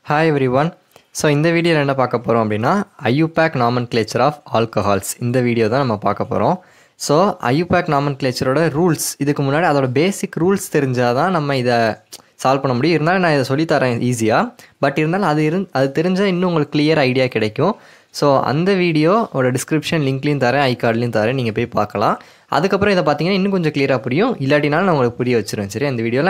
hi every one so இந்த வீடியோவில் என்ன பார்க்க போகிறோம் அப்படின்னா IUPAC nomenclature of alcohols இந்த வீடியோ தான் நம்ம பார்க்க போகிறோம் ஸோ ஐயூபேக் நாமன் கிளேச்சரோட ரூல்ஸ் இதுக்கு முன்னாடி அதோட பேசிக் ரூல்ஸ் தெரிஞ்சால் தான் நம்ம இதை சால்வ் பண்ண முடியும் இருந்தாலும் நான் இதை சொல்லித்தரேன் ஈஸியாக பட் இருந்தாலும் அது இருந் அது தெரிஞ்சால் இன்னும் உங்களுக்கு கிளியர் ஐடியா கிடைக்கும் ஸோ அந்த வீடியோவோட டிஸ்கிரிப்ஷன் லிங்க்லையும் தரேன் ஐ கார்ட்லையும் தரேன் நீங்கள் போய் பார்க்கலாம் அதுக்கப்புறம் இதை பார்த்தீங்கன்னா இன்னும் கொஞ்சம் கிளியராக புரியும் இல்லாட்டினாலும் நான் உங்களுக்கு புரிய வச்சிருவேன் சரி அந்த வீடியோவில்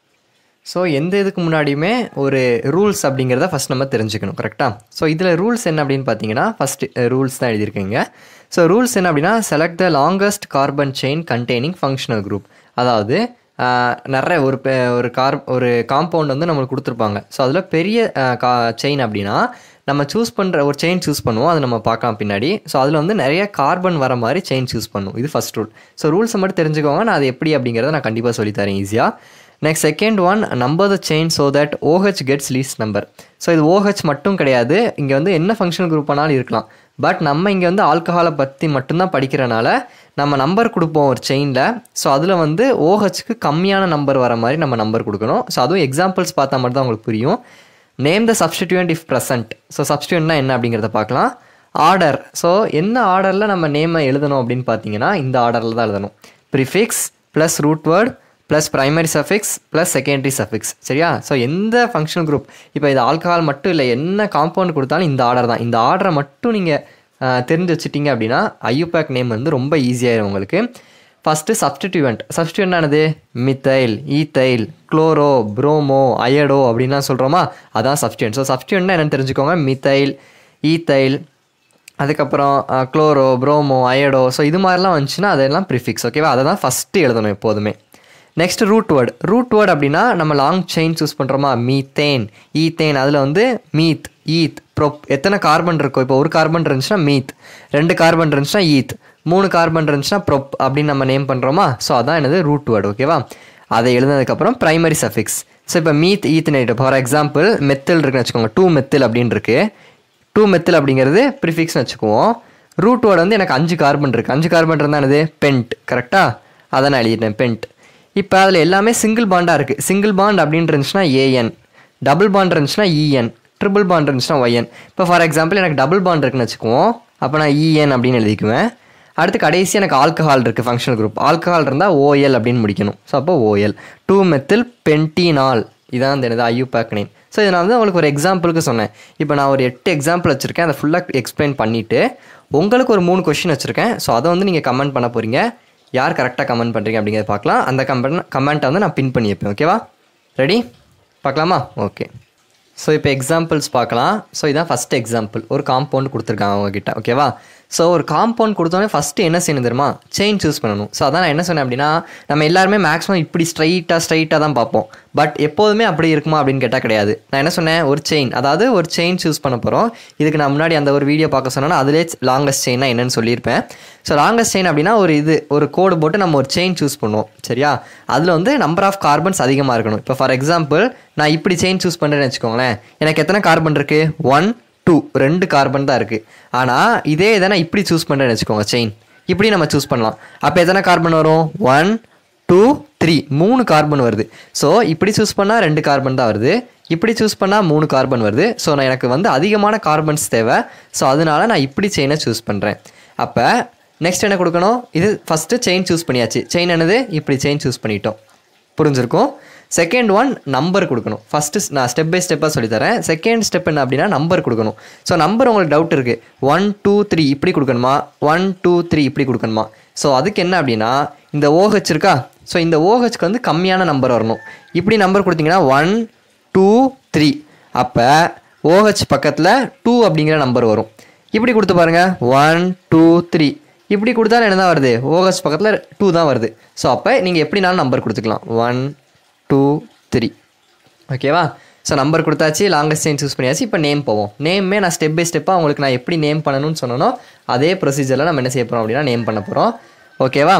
ஸோ எந்த இதுக்கு முன்னாடியுமே ஒரு ரூல்ஸ் அப்படிங்கிறத ஃபஸ்ட் நம்ம தெரிஞ்சுக்கணும் கரெக்டாக ஸோ இதில் ரூல்ஸ் என்ன அப்படின்னு பார்த்தீங்கன்னா ஃபஸ்ட்டு ரூல்ஸ் தான் எழுதியிருக்கீங்க ஸோ ரூல்ஸ் என்ன அப்படின்னா select the longest carbon chain containing functional group அதாவது ஆஹ், நிறைய ஒரு பெ- ஒரு கார் ஒரு காம்பவுண்ட் வந்து நம்மளுக்கு கொடுத்துருப்பாங்க ஸோ அதில் பெரிய கா செயின் அப்படின்னா நம்ம சூஸ் பண்ணுற ஒரு செயின் சூஸ் பண்ணுவோம் அதை நம்ம பார்க்கலாம் பின்னாடி ஸோ அதில் வந்து நிறைய கார்பன் வர மாதிரி செயின் சூஸ் பண்ணும் இது ஃபஸ்ட் ரூல் ஸோ ரூல்ஸை மட்டும் தெரிஞ்சுக்கோங்க நான் அது எப்படி அப்படிங்கிறத நான் கண்டிப்பாக சொல்லித்தரேன் ஈஸியாக next second one number the chain so that OH gets least number so இது ஓஹெச் மட்டும் கிடையாது இங்கே வந்து என்ன ஃபங்க்ஷனல் குரூப் ஆனாலும் இருக்கலாம் பட் நம்ம இங்கே வந்து ஆல்கஹாலை பற்றி மட்டும்தான் படிக்கிறனால நம்ம நம்பர் கொடுப்போம் ஒரு செயினில் ஸோ அதில் வந்து ஓஹெச்க்கு கம்மியான நம்பர் வர மாதிரி நம்ம நம்பர் கொடுக்கணும் ஸோ அதுவும் எக்ஸாம்பிள்ஸ் பார்த்தா மட்டும் தான் உங்களுக்கு புரியும் name the substituent if present so சப்ஸ்டியூண்ட்னா என்ன அப்படிங்கிறத பார்க்கலாம் ஆர்டர் ஸோ என்ன ஆர்டரில் நம்ம நேமை எழுதணும் அப்படின்னு பார்த்தீங்கன்னா இந்த ஆர்டரில் தான் எழுதணும் prefix plus root word plus primary suffix plus secondary suffix சரியா ஸோ எந்த ஃபங்க்ஷனல் குரூப் இப்போ இது ஆல்கஹால் மட்டும் இல்லை என்ன காம்பவுண்ட் கொடுத்தாலும் இந்த ஆர்டர் தான் இந்த ஆர்டரை மட்டும் நீங்கள் தெரிஞ்சு வச்சுட்டீங்க அப்படின்னா ஐயூபேக் நேம் வந்து ரொம்ப ஈஸியாயிரும் உங்களுக்கு ஃபஸ்ட்டு சப்ஸ்டிடியூவன்ட் சப்ஸ்டியூவன்ட் ஆனது methyl ethyl chloro bromo iodo அப்படின்லாம் சொல்கிறோமா அதான் சப்ஸ்டியூவன்ட் ஸோ சப்ஸ்டியூவன்ட்னா என்னன்னு தெரிஞ்சுக்கோங்க மித்தைல் ஈத்தைல் அதுக்கப்புறம் குளோரோ ப்ரோமோ அயடோ ஸோ இது மாதிரிலாம் வந்துச்சுன்னா அதெல்லாம் ப்ரிஃபிக்ஸ் ஓகேவா அதை தான் ஃபஸ்ட்டு எழுதணும் எப்போதுமே next root word root word அப்படின்னா நம்ம லாங் செயின் சூஸ் பண்ணுறோமா மீத்தேன் ஈத்தேன் அதில் வந்து மீத் ஈத் ப்ரொப் எத்தனை கார்பன் இருக்கோ இப்போ ஒரு கார்பன் இருந்துச்சுன்னா மீத் ரெண்டு கார்பன் இருந்துச்சுன்னா ஈத் மூணு கார்பன் இருந்துச்சுன்னா ப்ரொப் அப்படின்னு நம்ம நேம் பண்ணுறோமா ஸோ அதான் என்னது ரூட் வேர்டு ஓகேவா அதை எழுதுனதுக்கப்புறம் ப்ரைமரி சஃபிக்ஸ் ஸோ இப்போ மீத் ஈத் நைட் ஃபார் எக்ஸாம்பிள் மெத்தில் இருக்குன்னு வச்சுக்கோங்க டூ மெத்தில் அப்படின்னு இருக்கு டூ மெத்தில் அப்படிங்கிறது ப்ரிஃபிக்ஸ்னு வச்சுக்குவோம் ரூட் வேர்டு வந்து எனக்கு அஞ்சு கார்பன் இருக்குது அஞ்சு கார்பன் இருந்தால் என்னது பென்ட் கரெக்டாக அதை நான் எழுதிட்டேன் பென்ட் இப்போ அதில் எல்லாமே சிங்கிள் பாண்டாக இருக்குது சிங்கிள் பாண்ட் அப்படின்னு இருந்துச்சுன்னா ஏஎன் டபுள் பாண்ட் இருந்துச்சுன்னா இஎன் ட்ரிபிள் பாண்ட் இருந்துச்சுன்னா ஒய்என் இப்போ ஃபார் எக்ஸாம்பிள் எனக்கு டபுள் பாண்ட் இருக்குன்னு வச்சுக்குவோம் அப்போ நான் இஎன் அப்படின்னு எழுதிக்குவேன் அடுத்து கடைசி எனக்கு ஆல்கஹால் இருக்குது ஃபங்க்ஷனல் குரூப் ஆல்கஹால் இருந்தால் ஓஎல் அப்படின்னு முடிக்கணும் ஸோ அப்போ ஓஎல் டூ மெத்தில் பென்டினால் இதான் அந்த எனது ஐயூபேக் நேம் ஸோ இதை நான் வந்து உங்களுக்கு ஒரு எக்ஸாம்பிளுக்கு சொன்னேன் இப்போ நான் ஒரு எட்டு எக்ஸாம்பிள் வச்சுருக்கேன் அதை ஃபுல்லாக எக்ஸ்பிளைன் பண்ணிவிட்டு உங்களுக்கு ஒரு மூணு கொஷின் வச்சுருக்கேன் ஸோ அதை வந்து நீங்கள் கமெண்ட் பண்ண போகிறீங்க யார் கரெக்டாக கமெண்ட் பண்ணுறீங்க அப்படிங்கிறத பார்க்கலாம் அந்த கமெண்ட் கமெண்ட்டை வந்து நான் பின் பண்ணி வைப்பேன் ஓகேவா ரெடி பார்க்கலாமா ஓகே ஸோ இப்போ எக்ஸாம்பிள்ஸ் பார்க்கலாம் ஸோ இதான் ஃபஸ்ட் எக்ஸாம்பிள் ஒரு காம்பவுண்ட் கொடுத்துருக்காங்க அவங்ககிட்ட ஓகேவா ஸோ ஒரு காம்பவுண்ட் கொடுத்தோன்னே ஃபஸ்ட்டு என்ன செய்யணும் தெரியுமா செயின் சூஸ் பண்ணணும் ஸோ அதான் நான் என்ன சொன்னேன் அப்படின்னா நம்ம எல்லாருமே மேக்ஸிமம் இப்படி ஸ்ட்ரைட்டாக ஸ்ட்ரைட்டாக தான் பார்ப்போம் பட் எப்போதுமே அப்படி இருக்குமா அப்படின்னு கேட்டால் கிடையாது நான் என்ன சொன்னேன் ஒரு செயின் அதாவது ஒரு செயின் சூஸ் பண்ண போகிறோம் இதுக்கு நான் முன்னாடி அந்த ஒரு வீடியோ பார்க்க சொன்னேன்னா அதிலே லாங்கஸ்ட் செயின்னா என்னன்னு சொல்லியிருப்பேன் ஸோ லாங்கஸ்ட் செயின் அப்படின்னா ஒரு இது ஒரு கோடு போட்டு நம்ம ஒரு செயின் சூஸ் பண்ணுவோம் சரியா அதில் வந்து நம்பர் ஆஃப் கார்பன்ஸ் அதிகமாக இருக்கணும் இப்போ ஃபார் எக்ஸாம்பிள் நான் இப்படி செயின் சூஸ் பண்ணுறேன்னு வச்சுக்கோங்களேன் எனக்கு எத்தனை கார்பன் இருக்குது ஒன் டூ ரெண்டு கார்பன் தான் இருக்குது ஆனால் இதே இதை நான் இப்படி சூஸ் பண்ணுறேன்னு வச்சுக்கோங்க செயின் இப்படி நம்ம சூஸ் பண்ணலாம் அப்போ எத்தனை கார்பன் வரும் ஒன் டூ த்ரீ மூணு கார்பன் வருது ஸோ இப்படி சூஸ் பண்ணால் ரெண்டு கார்பன் தான் வருது இப்படி சூஸ் பண்ணால் மூணு கார்பன் வருது ஸோ நான் எனக்கு வந்து அதிகமான கார்பன்ஸ் தேவை ஸோ அதனால நான் இப்படி செயினை சூஸ் பண்ணுறேன் அப்போ நெக்ஸ்ட் என்ன கொடுக்கணும் இது ஃபஸ்ட்டு செயின் சூஸ் பண்ணியாச்சு செயின் என்னது இப்படி செயின் சூஸ் பண்ணிட்டோம் புரிஞ்சிருக்கும் செகண்ட் ஒன் நம்பர் கொடுக்கணும் ஃபஸ்ட்டு நான் ஸ்டெப் பை ஸ்டெப்பாக சொல்லித்தரேன் செகண்ட் ஸ்டெப் என்ன அப்படின்னா நம்பர் கொடுக்கணும் ஸோ நம்பர் உங்களுக்கு டவுட் இருக்குது ஒன் டூ த்ரீ இப்படி கொடுக்கணுமா ஒன் டூ த்ரீ இப்படி கொடுக்கணுமா ஸோ அதுக்கு என்ன அப்படின்னா இந்த ஓஹெச் இருக்கா ஸோ இந்த ஓஹெச்க்கு வந்து கம்மியான நம்பர் வரணும் இப்படி நம்பர் கொடுத்தீங்கன்னா ஒன் டூ த்ரீ அப்போ ஓஹெச் பக்கத்தில் டூ அப்படிங்கிற நம்பர் வரும் இப்படி கொடுத்து பாருங்கள் ஒன் டூ த்ரீ இப்படி கொடுத்தாலும் என்ன தான் வருது ஓஹெச் பக்கத்தில் டூ தான் வருது ஸோ அப்போ நீங்கள் எப்படினாலும் நம்பர் கொடுத்துக்கலாம் ஒன் டூ த்ரீ ஓகேவா ஸோ நம்பர் கொடுத்தாச்சு லாங்கஸ்ட் செயின் சூஸ் பண்ணியாச்சு இப்போ நேம் போவோம் நேமே நான் ஸ்டெப் பை ஸ்டெப்பாக உங்களுக்கு நான் எப்படி நேம் பண்ணணும்னு சொன்னனோ அதே ப்ரொசீஜரில் நம்ம என்ன செய்ய போகிறோம் அப்படின்னா நேம் பண்ண போகிறோம் ஓகேவா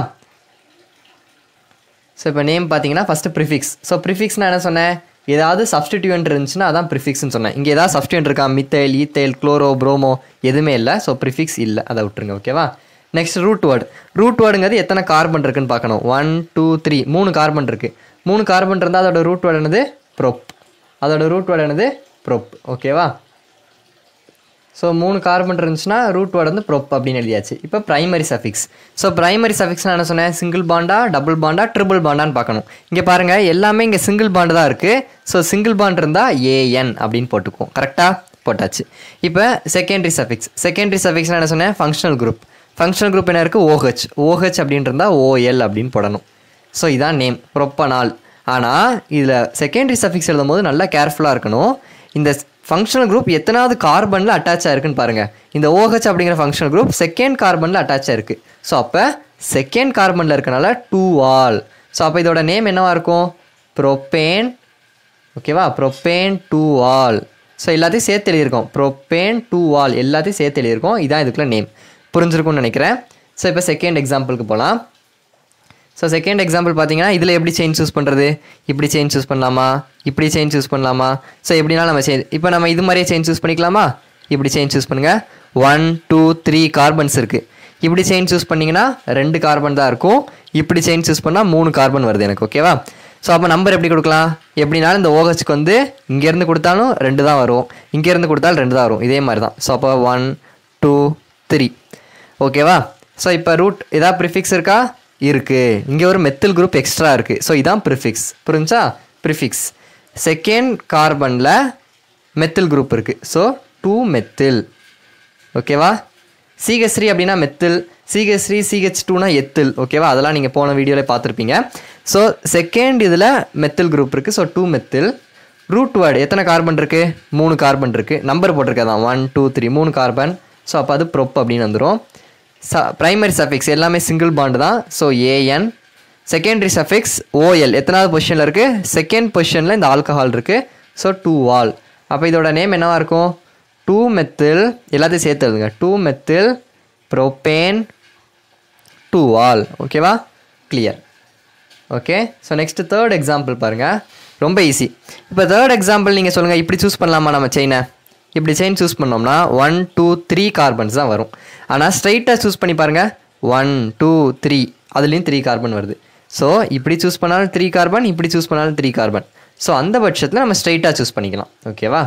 ஸோ இப்போ நேம் பார்த்தீங்கன்னா ஃபஸ்ட்டு ப்ரிஃபிக்ஸ் ஸோ ப்ரிஃபிக்ஸ்னால் என்ன சொன்னேன் ஏதாவது சப்ஸ்டிடியூண்ட் இருந்துச்சுன்னா அதான் ப்ரிஃபிக்ஸ்னு சொன்னேன் இங்கே ஏதாவது சப்ஸ்டியூண்ட் இருக்கா மித்தைல் ஈத்தைல் குளோரோ ப்ரோமோ எதுவுமே இல்லை ஸோ ப்ரிஃபிக்ஸ் இல்லை அதை விட்டுருங்க ஓகேவா நெக்ஸ்ட் ரூட் வேர்டு ரூட் வேர்டுங்கிறது எத்தனை கார்பன் இருக்குன்னு பார்க்கணும் ஒன் டூ த்ரீ மூணு கார்பன் இருக்குது மூணு கார்பன் இருந்தால் அதோட ரூட் வேர்டு என்னது ப்ரோப் அதோட ரூட் வேர்டு என்னது ப்ரொப் ஓகேவா ஸோ மூணு கார்பன் இருந்துச்சுன்னா ரூட் வேர்டு வந்து ப்ரொப் அப்படின்னு எழுதியாச்சு இப்போ primary suffix so primary suffix நான் என்ன சொன்னேன் சிங்கிள் பாண்டா டபுள் பாண்டா ட்ரிபிள் பாண்டான்னு பார்க்கணும் இங்கே பாருங்கள் எல்லாமே இங்கே சிங்கிள் பாண்டு தான் இருக்குது ஸோ சிங்கிள் பாண்ட் இருந்தால் ஏஎன் அப்படின்னு போட்டுக்குவோம் கரெக்டாக போட்டாச்சு இப்போ செகண்டரி சஃபிக்ஸ் செகண்டரி சஃபிக்ஸ் என்ன சொன்னேன் ஃபங்க்ஷனல் குரூப் ஃபங்க்ஷனல் குரூப் என்ன இருக்குது ஓஹெச் ஓஹெச் அப்படின்னு இருந்தால் ஓஎல் அப்படின்னு போடணும் ஸோ இதான் நேம் ப்ரொப்பனால் ஆனால் இதில் செகண்டரி சஃபிக்ஸ் எழுதும் போது நல்லா கேர்ஃபுல்லாக இருக்கணும் இந்த ஃபங்க்ஷனல் குரூப் எத்தனாவது கார்பனில் அட்டாச் ஆயிருக்குன்னு பாருங்கள் இந்த OH அப்படிங்கிற ஃபங்க்ஷனல் குரூப் செகண்ட் கார்பனில் அட்டாச் ஆயிருக்கு ஸோ அப்போ செகண்ட் கார்பனில் இருக்கனால டூ ஆல் ஸோ அப்போ இதோட நேம் என்னவா இருக்கும் ப்ரொப்பேன் ஓகேவா ப்ரொப்பேன் டூ ஆல் ஸோ எல்லாத்தையும் சேர்த்து எழுதியிருக்கோம் ப்ரொப்பேன் டூ ஆல் எல்லாத்தையும் சேர்த்து எழுதியிருக்கோம் இதான் இதுக்குள்ள நேம் புரிஞ்சிருக்கும்னு நினைக்கிறேன் ஸோ இப்போ செகண்ட் எக்ஸாம்பிளுக்கு போகலாம் ஸோ செகண்ட் எக்ஸாம்பிள் பார்த்தீங்கன்னா இதில் எப்படி செயின் சூஸ் பண்ணுறது இப்படி செயின் சூஸ் பண்ணலாமா இப்படி செயின் சூஸ் பண்ணலாமா ஸோ எப்படினாலும் நம்ம செயின் இப்போ நம்ம இது மாதிரியே செயின் சூஸ் பண்ணிக்கலாமா இப்படி செயின் சூஸ் பண்ணுங்கள் ஒன் டூ த்ரீ கார்பன்ஸ் இருக்குது இப்படி செயின் சூஸ் பண்ணிங்கன்னா ரெண்டு கார்பன் தான் இருக்கும் இப்படி செயின் சூஸ் பண்ணால் மூணு கார்பன் வருது எனக்கு ஓகேவா ஸோ அப்போ நம்பர் எப்படி கொடுக்கலாம் எப்படினாலும் இந்த ஓஹெச்க்கு வந்து இங்கேருந்து கொடுத்தாலும் ரெண்டு தான் வரும் இங்கேருந்து கொடுத்தாலும் ரெண்டு தான் வரும் இதே மாதிரி தான் ஸோ அப்போ ஒன் டூ த்ரீ ஓகேவா ஸோ இப்போ ரூட் ஏதாவது ப்ரிஃபிக்ஸ் இருக்கா இருக்குது இங்கே ஒரு மெத்தில் குரூப் எக்ஸ்ட்ரா இருக்குது ஸோ இதான் ப்ரிஃபிக்ஸ் புரிஞ்சா ப்ரிஃபிக்ஸ் செகண்ட் கார்பனில் மெத்தில் குரூப் இருக்குது ஸோ டூ மெத்தில் ஓகேவா சிஹெச் த்ரீ அப்படின்னா மெத்தில் சிஹெச் த்ரீ சிஹெச் டூனா எத்தில் ஓகேவா அதெல்லாம் நீங்கள் போன வீடியோவில் பார்த்துருப்பீங்க ஸோ செகண்ட் இதில் மெத்தில் குரூப் இருக்குது so two methyl root word எத்தனை கார்பன் இருக்குது மூணு கார்பன் இருக்குது நம்பர் போட்டிருக்கதான் ஒன் டூ த்ரீ மூணு கார்பன் ஸோ அப்போ அது ப்ரொப் அப்படின்னு வந்துடும் ச ப்ரைமரி சஃபிக்ஸ் எல்லாமே சிங்கிள் பாண்டு தான் so ane secondary suffix ol எத்தனாவது பொசிஷனில் இருக்குது செகண்ட் பொசிஷனில் இந்த ஆல்கஹால் இருக்குது ஸோ டூ வால் அப்போ இதோட நேம் என்னவா இருக்கும் டூ மெத்தில் எல்லாத்தையும் சேர்த்து எழுதுங்க two methyl propane two ol ஓகேவா clear okay so next third example பாருங்கள் ரொம்ப ஈஸி இப்போ தேர்ட் எக்ஸாம்பிள் நீங்கள் சொல்லுங்கள் இப்படி சூஸ் பண்ணலாமா நம்ம செயினை இப்படி செயின் சூஸ் பண்ணோம்னா ஒன் டூ த்ரீ கார்பன்ஸ் தான் வரும் ஆனால் ஸ்ட்ரைட்டாக சூஸ் பண்ணி பாருங்கள் ஒன் டூ த்ரீ அதுலேயும் த்ரீ கார்பன் வருது ஸோ இப்படி சூஸ் பண்ணாலும் த்ரீ கார்பன் இப்படி சூஸ் பண்ணாலும் த்ரீ கார்பன் ஸோ அந்த பட்சத்தில் நம்ம ஸ்ட்ரைட்டாக சூஸ் பண்ணிக்கலாம் ஓகேவா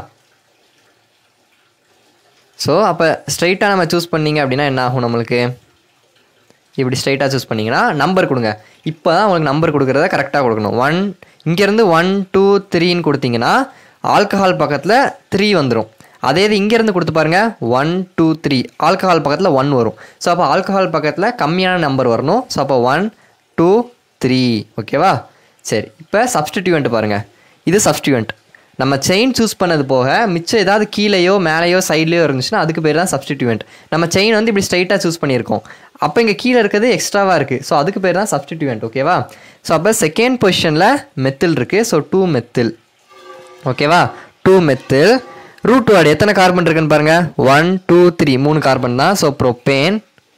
ஸோ அப்போ ஸ்ட்ரைட்டாக நம்ம சூஸ் பண்ணீங்க அப்படின்னா என்ன ஆகும் நம்மளுக்கு இப்படி ஸ்ட்ரைட்டாக சூஸ் பண்ணிங்கன்னா நம்பர் கொடுங்க இப்போ தான் உங்களுக்கு நம்பர் கொடுக்குறத கரெக்டாக கொடுக்கணும் ஒன் இங்கேருந்து ஒன் டூ த்ரீன்னு கொடுத்தீங்கன்னா ஆல்கஹால் பக்கத்தில் த்ரீ வந்துடும் அதே இது இங்கேருந்து கொடுத்து பாருங்க ஒன் டூ த்ரீ ஆல்கஹால் பக்கத்தில் ஒன் வரும் ஸோ அப்போ ஆல்கஹால் பக்கத்தில் கம்மியான நம்பர் வரணும் ஸோ அப்போ ஒன் டூ த்ரீ ஓகேவா சரி இப்போ சப்ஸ்டிடியூவெண்ட் பாருங்கள் இது சப்ஸ்டியூவெண்ட் நம்ம செயின் சூஸ் பண்ணது போக மிச்சம் ஏதாவது கீழேயோ மேலேயோ சைட்லேயோ இருந்துச்சுன்னா அதுக்கு பேர் தான் சப்ஸ்டிடியூவெண்ட் நம்ம செயின் வந்து இப்படி ஸ்ட்ரைட்டாக சூஸ் பண்ணியிருக்கோம் அப்போ இங்கே கீழே இருக்கிறது எக்ஸ்ட்ராவாக இருக்குது ஸோ அதுக்கு பேர் தான் சப்ஸ்டிடியூவெண்ட் ஓகேவா ஸோ அப்போ செகண்ட் பொசிஷனில் மெத்தில் இருக்குது ஸோ டூ மெத்தில் ஓகேவா டூ மெத்தில் ரூட் வேர்டு எத்தனை கார்பன் இருக்குன்னு பாருங்க ஒன் டூ த்ரீ மூணு கார்பன் தான் ஸோ ப்ரோப்பேன்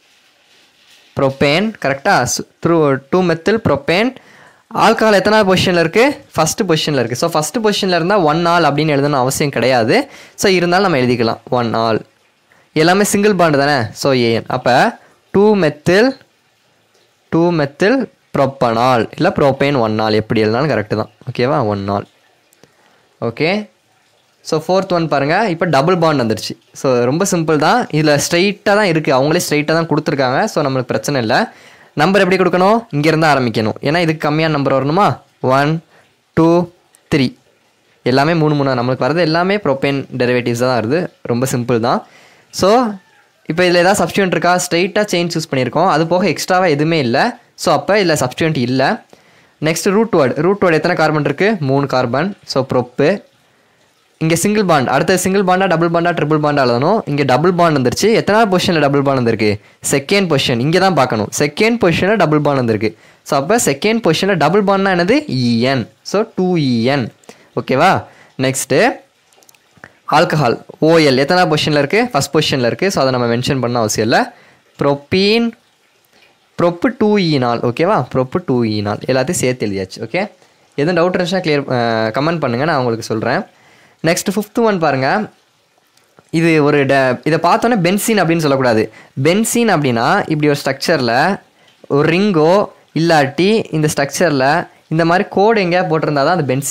ப்ரோப்பேன் கரெக்டாக through two methyl propane alcohol எத்தனாவது பொசிஷனில் இருக்குது ஃபஸ்ட்டு பொசிஷனில் இருக்குது ஸோ ஃபஸ்ட்டு பொசிஷனில் இருந்தால் ஒன் ஆல் அப்படின்னு எழுதணும் அவசியம் கிடையாது ஸோ இருந்தாலும் நம்ம எழுதிக்கலாம் ஒன் ஆல் எல்லாமே சிங்கிள் பாண்டு தானே ஸோ ஏஎன் அப்போ two methyl two methyl propanol இல்லை ப்ரோப்பேன் ஒன் நாள் எப்படி எழுதினாலும் கரெக்டு தான் ஓகேவா ஒன் நாள் ஓகே ஸோ ஃபோர்த் ஒன் பாருங்கள் இப்போ டபுள் பாண்ட் வந்துருச்சு ஸோ ரொம்ப சிம்பிள் தான் இதில் ஸ்ட்ரைட்டாக தான் இருக்குது அவங்களே ஸ்ட்ரைட்டாக தான் கொடுத்துருக்காங்க ஸோ நம்மளுக்கு பிரச்சனை இல்லை நம்பர் எப்படி கொடுக்கணும் இங்கேருந்து ஆரம்பிக்கணும் ஏன்னா இதுக்கு கம்மியான நம்பர் வரணுமா ஒன் டூ த்ரீ எல்லாமே மூணு மூணு நம்மளுக்கு வரது எல்லாமே ப்ரோப்பேன் டெரிவேட்டிவ்ஸ் தான் வருது ரொம்ப சிம்பிள் தான் ஸோ இப்போ இதில் ஏதாவது சப்ஸ்டியூண்ட் இருக்கா ஸ்ட்ரைட்டாக செயின் சூஸ் பண்ணியிருக்கோம் அது போக எக்ஸ்ட்ராவாக எதுவுமே இல்லை ஸோ அப்போ இதில் சப்ஸ்டியூண்ட் இல்லை next root word root word எத்தனை கார்பன் இருக்குது மூணு கார்பன் ஸோ ப்ரொப்பு இங்கே சிங்கிள் பாண்ட் அடுத்த சிங்கிள் பாண்டா டபுள் பாண்டா ட்ரிபிள் பாண்டா எழுதணும் இங்கே டபுள் பாண்ட் வந்துருச்சு எத்தனாவது பொசிஷனில் டபுள் பாண்ட் வந்திருக்கு செகண்ட் பொசிஷன் இங்கே தான் பார்க்கணும் செகண்ட் பொசிஷனில் டபுள் பாண்ட் வந்திருக்கு ஸோ அப்போ செகண்ட் பொசிஷனில் டபுள் பாண்ட்னா என்னது இஎன் ஸோ டூ இஎன் ஓகேவா நெக்ஸ்ட்டு ஆல்கஹால் ஓஎல் எத்தனாவது பொசிஷனில் இருக்குது ஃபஸ்ட் பொசிஷனில் இருக்குது ஸோ அதை நம்ம மென்ஷன் பண்ண அவசியம் இல்லை ப்ரொப்பீன் ப்ரொப்பு டூ ஈனால் ஓகேவா ப்ரொப்பு டூ ஈனால் எல்லாத்தையும் சேர்த்து எழுதியாச்சு ஓகே எதுவும் டவுட் இருந்துச்சுன்னா கிளியர் கமெண்ட் பண்ணுங்கள் நான் உங்களுக்கு சொல்கிறேன் நெக்ஸ்ட் ஃபிஃப்த் ஒன் பாருங்கள் இது ஒரு ட இதை பார்த்தோன்னே பென்சீன் அப்படின்னு சொல்லக்கூடாது பென்சீன் அப்படின்னா இப்படி ஒரு ஸ்ட்ரக்சரில் ஒரு ரிங்கோ இல்லாட்டி இந்த ஸ்ட்ரக்சரில் இந்த மாதிரி கோடு எங்கேயா போட்டிருந்தா தான் அது பென்சின்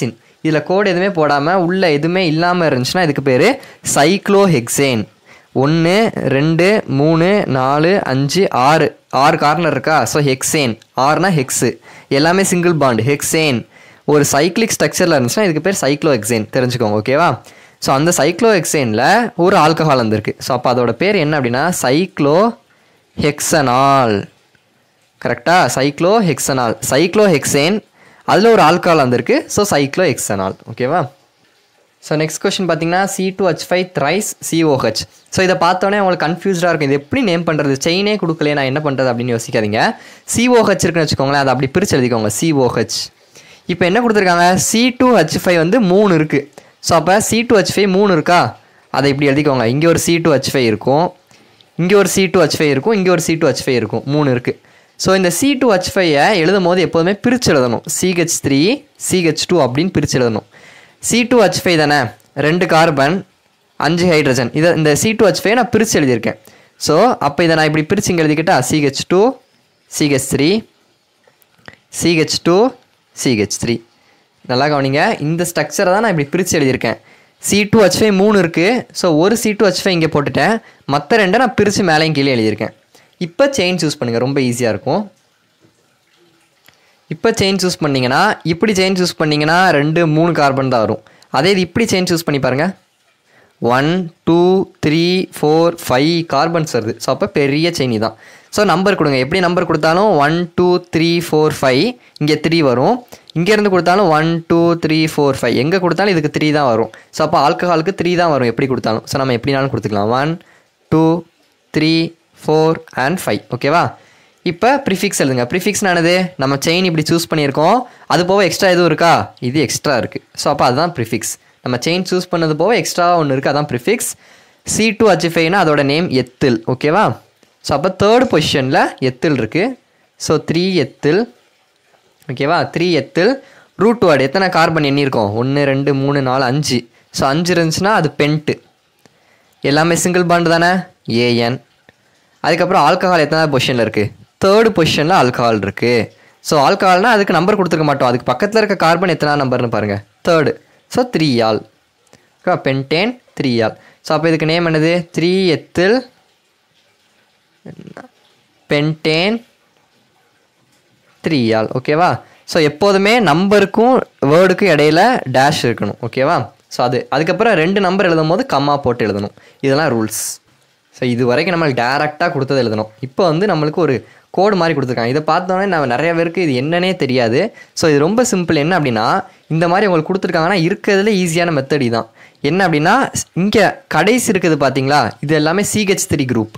இதில் கோடு எதுவுமே போடாமல் உள்ளே எதுவுமே இல்லாமல் இருந்துச்சுன்னா இதுக்கு பேர் சைக்ளோஹெக்சேன் ஒன்று ரெண்டு மூணு நாலு அஞ்சு ஆறு ஆறு கார்னர் இருக்கா ஸோ ஹெக்ஸேன் ஆறுனா ஹெக்ஸு எல்லாமே சிங்கிள் பாண்ட் ஹெக்ஸேன் ஒரு சைக்ளிக் ஸ்ட்ரக்சரில் இருந்துச்சுன்னா இதுக்கு பேர் சைக்ளோ எக்ஸேன் தெரிஞ்சுக்கோங்க ஓகேவா ஸோ அந்த சைக்ளோ எக்ஸேனில் ஒரு ஆல்கஹால் வந்திருக்கு ஸோ அப்போ அதோட பேர் என்ன அப்படின்னா சைக்ளோ ஹெக்ஸனால் கரெக்டாக சைக்ளோ ஹெக்ஸனால் சைக்ளோ ஹெக்ஸேன் அதில் ஒரு ஆல்கஹால் வந்திருக்கு ஸோ சைக்ளோ ஹெக்ஸனால் ஓகேவா ஸோ நெக்ஸ்ட் கொஸ்டின் பார்த்தீங்கன்னா C two H five thrice COH so இதை பார்த்தோன்னே உங்களுக்கு கன்ஃபியூஸ்டாக இருக்கும் இது எப்படி நேம் பண்ணுறது செயினே கொடுக்கலையே நான் என்ன பண்ணுறது அப்படின்னு யோசிக்காதீங்க சிஓஹெச் இருக்குன்னு வச்சுக்கோங்களேன் அதை அப்படி பிரித்து எழுதிக்கோங்க சிஓஹெச் இப்போ என்ன கொடுத்துருக்காங்க சி டூ ஹச் ஃபைவ் வந்து மூணு இருக்குது ஸோ அப்போ சி டூ ஹச் ஃபைவ் மூணு இருக்கா அதை இப்படி எழுதிக்கோங்க இங்கே ஒரு சி டூ ஹச் ஃபைவ் இருக்கும் இங்கே ஒரு சி டூ ஹச் ஃபைவ் இருக்கும் இங்கே ஒரு சி டூ ஹச் ஃபைவ் இருக்கும் மூணு இருக்குது ஸோ இந்த சி டூ ஹச் ஃபைவை எழுதும் போது எப்போதுமே பிரித்து எழுதணும் சிஹெச் த்ரீ சிஹெச் டூ அப்படின்னு பிரித்து எழுதணும் சி டூ ஹச் ஃபைவ் தானே ரெண்டு கார்பன் அஞ்சு ஹைட்ரஜன் இதை இந்த சி டூ ஹச் ஃபைவ் நான் பிரித்து எழுதியிருக்கேன் ஸோ அப்போ இதை நான் இப்படி பிரித்து இங்கே எழுதிக்கிட்டா CH two CH three CH two CH three நல்லா கவனிங்க இந்த ஸ்ட்ரக்சரை தான் நான் இப்படி பிரித்து எழுதியிருக்கேன் சி டூ ஹச் ஃபைவ் மூணு இருக்குது ஸோ ஒரு சி டூ ஹச் ஃபைவ் இங்கே போட்டுட்டேன் மற்ற ரெண்டை நான் பிரித்து மேலேயும் கீழே எழுதியிருக்கேன் இப்போ செயின் சூஸ் பண்ணுங்கள் ரொம்ப ஈஸியாக இருக்கும் இப்போ செயின் சூஸ் பண்ணிங்கன்னா இப்படி செயின் சூஸ் பண்ணிங்கன்னா ரெண்டு மூணு கார்பன் தான் வரும் அதே இது இப்படி செயின் சூஸ் பண்ணி பாருங்கள் one two three four five carbons வருது ஸோ அப்போ பெரிய செயினி தான் ஸோ நம்பர் கொடுங்க எப்படி நம்பர் கொடுத்தாலும் one two three four five இங்கே த்ரீ வரும் இங்கேருந்து கொடுத்தாலும் one two three four five எங்கே கொடுத்தாலும் இதுக்கு த்ரீ தான் வரும் ஸோ அப்போ ஆல்கஹாலுக்கு த்ரீ தான் வரும் எப்படி கொடுத்தாலும் ஸோ நம்ம எப்படினாலும் கொடுத்துக்கலாம் one two three four and five ஓகேவா இப்போ ப்ரிஃபிக்ஸ் எழுதுங்க ப்ரிஃபிக்ஸ் என்னது நம்ம செயின் இப்படி சூஸ் பண்ணியிருக்கோம் அது போக எக்ஸ்ட்ரா எதுவும் இருக்கா இது எக்ஸ்ட்ரா இருக்குது ஸோ அப்போ அதுதான் ப்ரிஃபிக்ஸ் நம்ம செயின் சூஸ் பண்ணது போக எக்ஸ்ட்ரா ஒன்று இருக்குது அதான் ப்ரிஃபிக்ஸ் சி டூ ஹச்ஃபைனா அதோட நேம் எத்தில் ஓகேவா ஸோ அப்போ தேர்ட் பொசிஷனில் எத்தில் இருக்குது ஸோ த்ரீ எத்தில் ஓகேவா த்ரீ எத்தில் ரூட் வேர்டு எத்தனை கார்பன் எண்ணியிருக்கோம் ஒன்று ரெண்டு மூணு நாலு அஞ்சு ஸோ அஞ்சு இருந்துச்சுன்னா அது பென்ட்டு எல்லாமே சிங்கிள் பாண்டு தானே ஏஎன் அதுக்கப்புறம் ஆல்கஹால் எத்தனை பொசிஷனில் இருக்குது தேர்டு பொசிஷனில் ஆல்கஹால் இருக்குது ஸோ ஆல்கஹால்னால் அதுக்கு நம்பர் கொடுத்துருக்க மாட்டோம் அதுக்கு பக்கத்தில் இருக்க கார்பன் எத்தனை நம்பர்னு பாருங்கள் தேர்டு ஸோ த்ரீ ஆல் ஓகேவா பென்டேன் த்ரீ ஆல் ஸோ அப்போ இதுக்கு நேம் என்னது three ethyl pentane three ol ஓகேவா ஸோ எப்போதுமே நம்பருக்கும் வேர்டுக்கும் இடையில டேஷ் இருக்கணும் ஓகேவா ஸோ அது அதுக்கப்புறம் ரெண்டு நம்பர் எழுதும் போது கம்மா போட்டு எழுதணும் இதெல்லாம் ரூல்ஸ் ஸோ இது வரைக்கும் நம்மளுக்கு டேரெக்டாக கொடுத்தது எழுதணும் இப்போ வந்து நம்மளுக்கு ஒரு கோடு மாதிரி கொடுத்துருக்காங்க இதை பார்த்தோன்னே நம்ம நிறைய பேருக்கு இது என்னன்னே தெரியாது ஸோ இது ரொம்ப சிம்பிள் என்ன அப்படின்னா இந்த மாதிரி உங்களுக்கு கொடுத்துருக்காங்கன்னா இருக்கிறதுல ஈஸியான மெத்தடி தான் என்ன அப்படின்னா இங்கே கடைசி இருக்குது பார்த்தீங்களா இது எல்லாமே சிஹெச் த்ரீ குரூப்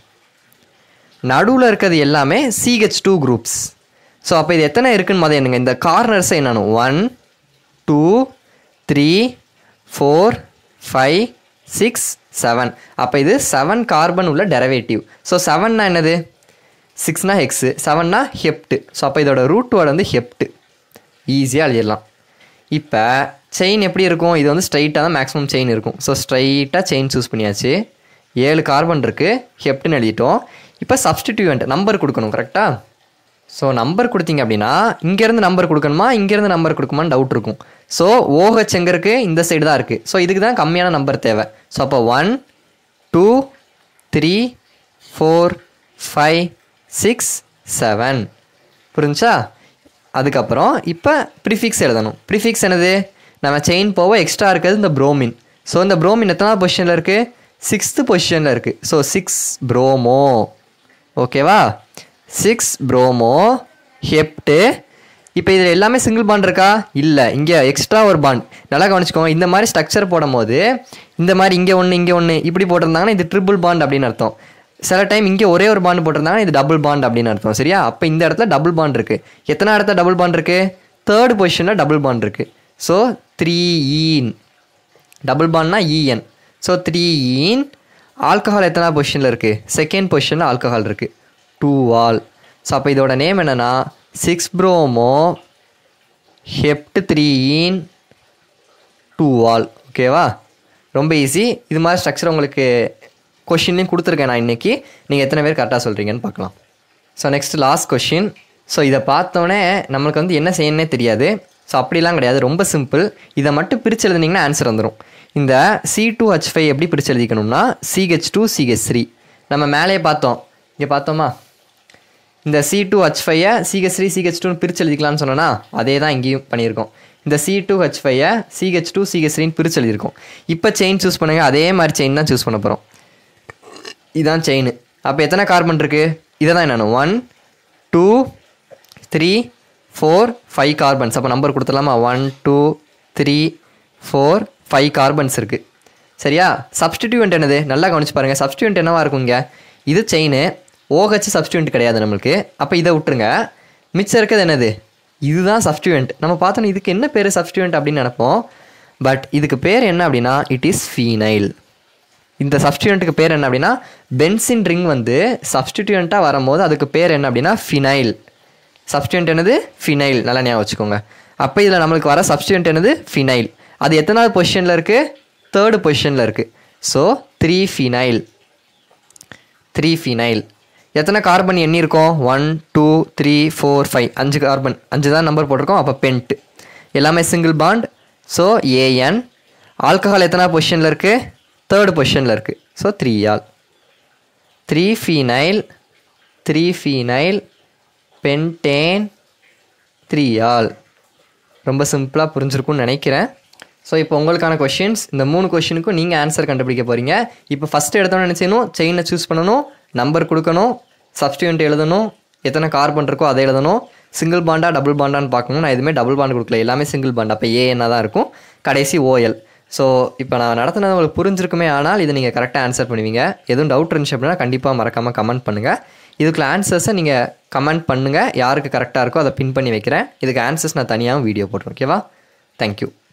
நடுவில் இருக்கிறது எல்லாமே சிஹெச் டூ குரூப்ஸ் ஸோ அப்போ இது எத்தனை இருக்குன்னு மொதல் என்னங்க இந்த கார்னர்ஸை என்னன்னு one two three four five six seven அப்போ இது செவன் கார்பன் உள்ள டெரவேட்டிவ் ஸோ செவன்னா என்னது சிக்ஸ்னா ஹெக்ஸு செவன்னா ஹெப்ட்டு ஸோ அப்போ இதோட ரூட் வேர்டு வந்து ஹெப்ட்டு ஈஸியாக எழுதிடலாம் இப்போ செயின் எப்படி இருக்கும் இது வந்து ஸ்ட்ரைட்டாக தான் மேக்ஸிமம் செயின் இருக்கும் ஸோ ஸ்ட்ரைட்டாக செயின் சூஸ் பண்ணியாச்சு ஏழு கார்பன் இருக்குது ஹெப்ட்டுன்னு எழுதிட்டோம் இப்போ சப்ஸ்டிடியூவன்ட் நம்பர் கொடுக்கணும் கரெக்டாக ஸோ நம்பர் கொடுத்தீங்க அப்படின்னா இங்கேருந்து நம்பர் கொடுக்கணுமா இங்கேருந்து நம்பர் கொடுக்குமான்னு டவுட் இருக்கும் ஸோ ஓஹெச் எங்கே இருக்குது இந்த சைடு தான் இருக்குது ஸோ இதுக்கு தான் கம்மியான நம்பர் தேவை ஸோ அப்போ one two three four five six seven புரிஞ்சா அதுக்கப்புறம் இப்போ ப்ரிஃபிக்ஸ் எழுதணும் ப்ரிஃபிக்ஸ் என்னது நம்ம செயின் போக எக்ஸ்ட்ரா இருக்கிறது இந்த ப்ரோமின் ஸோ இந்த ப்ரோமின் எத்தனாவது பொசிஷனில் இருக்குது சிக்ஸ்த்து பொசிஷனில் இருக்குது ஸோ சிக்ஸ் ப்ரோமோ ஓகேவா சிக்ஸ் ப்ரோமோ ஹெப்ட்டு இப்போ இதில் எல்லாமே சிங்கிள் பாண்ட் இருக்கா இல்லை இங்கே எக்ஸ்ட்ரா ஒரு பாண்ட் நல்லா கவனிச்சுக்கோங்க இந்த மாதிரி ஸ்ட்ரக்சர் போடும் போது இந்த மாதிரி இங்கே ஒன்று இங்கே ஒன்று இப்படி போட்டிருந்தாங்கன்னா இது ட்ரிபிள் பாண்ட் அப்படின்னு அர்த்தம் சில டைம் இங்கே ஒரே ஒரு பாண்ட் போட்டிருந்தாங்கன்னா இது டபுள் பாண்ட் அப்படின்னு அர்த்தம் சரியா அப்போ இந்த இடத்துல டபுள் பாண்ட் இருக்குது எத்தனை இடத்துல டபுள் பாண்ட் இருக்குது தேர்ட் பொசிஷனில் டபுள் பாண்ட் இருக்குது ஸோ த்ரீ ஈன் டபுள் பாண்ட்னா இஎன் ஸோ த்ரீ ஈன் ஆல்கஹால் எத்தனை பொசிஷனில் இருக்குது செகண்ட் பொசிஷனில் ஆல்கஹால் இருக்குது டூ ஆல் ஸோ அப்போ இதோட நேம் என்னென்னா six bromo hept three ene two ol ஓகேவா ரொம்ப ஈஸி இது மாதிரி ஸ்ட்ரக்சர் உங்களுக்கு கொஷின்லையும் கொடுத்துருக்கேன் நான் இன்றைக்கி நீங்கள் எத்தனை பேர் கரெக்டாக சொல்கிறீங்கன்னு பார்க்கலாம் so next last question so இதை பார்த்தோன்னே நம்மளுக்கு வந்து என்ன செய்யணுன்னே தெரியாது ஸோ அப்படிலாம் கிடையாது ரொம்ப சிம்பிள் இதை மட்டும் பிரித்து எழுதுனீங்கன்னா ஆன்சர் வந்துடும் இந்த சி டூ ஹச் ஃபைவ் எப்படி பிரித்து எழுதிக்கணும்னா சிஹெச் டூ சிஹெச் த்ரீ நம்ம மேலே பார்த்தோம் இங்கே பார்த்தோமா இந்த சி டூ ஹச் ஃபைவை சிஹெச் த்ரீ சிஹெச் டூன்னு பிரித்து எழுதிக்கலாம்னு சொன்னோன்னா அதே தான் இங்கேயும் பண்ணியிருக்கோம் இந்த சி டூ ஹச் ஃபைவை சிஹெச் டூ சிஹெச் த்ரீன்னு பிரித்து எழுதியிருக்கோம் இப்போ செயின் சூஸ் பண்ணுங்க அதே மாதிரி செயின் தான் சூஸ் பண்ண போகிறோம் இதான் செயின் அப்போ எத்தனை கார்பன் இருக்குது இதை தான் என்னென்ன one two three four five carbons அப்போ நம்பர் கொடுத்துடலாமா one two three four five carbons இருக்குது சரியா சப்ஸ்டிடியூண்ட் என்னது நல்லா கவனிச்சு பாருங்கள் சப்ஸ்டியூண்ட் என்னவா இருக்கும் இங்கே இது செயின் ஓஹெச் சப்ஸ்டியூண்ட் கிடையாது நம்மளுக்கு அப்போ இதை விட்டுருங்க மிச்சம் இருக்கிறது என்னது இதுதான் சப்ஸ்டியூண்ட் நம்ம பார்த்தோன்னா இதுக்கு என்ன பேர் சப்ஸ்டியூண்ட் அப்படின்னு நினைப்போம் பட் இதுக்கு பேர் என்ன அப்படின்னா இட் இஸ் ஃபீனைல் இந்த சப்ஸ்டியூண்ட்டுக்கு பேர் என்ன அப்படின்னா பென்சின் ரிங் வந்து சப்ஸ்டிடியூண்ட்டாக வரும்போது அதுக்கு பேர் என்ன அப்படின்னா ஃபினைல் சப்ஸ்டியூண்ட் என்னது ஃபினைல் நல்லா ஞாபகம் வச்சுக்கோங்க அப்போ இதில் நம்மளுக்கு வர சப்ஸ்டியூண்ட் என்னது ஃபினைல் அது எத்தனாவது பொசிஷனில் இருக்குது தேர்டு பொசிஷனில் இருக்குது so three phenyl three phenyl எத்தனை கார்பன் எண்ணி இருக்கும் one two three four five அஞ்சு கார்பன் அஞ்சு தான் நம்பர் போட்டிருக்கோம் அப்போ பென்ட் எல்லாமே single bond so ane alcohol எத்தனை பொசிஷனில் இருக்குது தேர்டு பொசிஷனில் இருக்குது so three ol three phenyl three phenyl pentane three ol ரொம்ப சிம்பிளாக புரிஞ்சிருக்கும்னு நினைக்கிறேன் ஸோ இப்போ உங்களுக்கான கொஷின்ஸ் இந்த மூணு கொஷினுக்கும் நீங்கள் ஆன்சர் கண்டுபிடிக்க போகிறீங்க இப்போ ஃபஸ்ட்டு எடுத்தோன்னு நினச்சிக்கணும் செயினை சூஸ் பண்ணணும் நம்பர் கொடுக்கணும் சப்ஸ்டியூண்ட் எழுதணும் எத்தனை கார்பன் இருக்கோ அதை எழுதணும் சிங்கிள் பாண்டா டபுள் பாண்டான்னு பார்க்கணும் நான் எதுவுமே டபுள் பாண்ட் கொடுக்கல எல்லாமே சிங்கிள் பாண்ட் அப்போ ஏஎன்னா தான் இருக்கும் கடைசி ஓஎல் ஸோ இப்போ நான் நடத்தினது உங்களுக்கு புரிஞ்சிருக்குமே ஆனால் இதை நீங்கள் கரெக்டாக ஆன்சர் பண்ணுவீங்க எதுவும் டவுட் இருந்துச்சு அப்படின்னா கண்டிப்பாக மறக்காமல் கமெண்ட் பண்ணுங்கள் இதுக்குள்ள ஆன்சர்ஸை நீங்கள் கமெண்ட் பண்ணுங்கள் யாருக்கு கரெக்டாக இருக்கோ அதை பின் பண்ணி வைக்கிறேன் இதுக்கு ஆன்சர்ஸ் நான் தனியாகவும் வீடியோ போட்டுருவேன் ஓகேவா தேங்க்யூ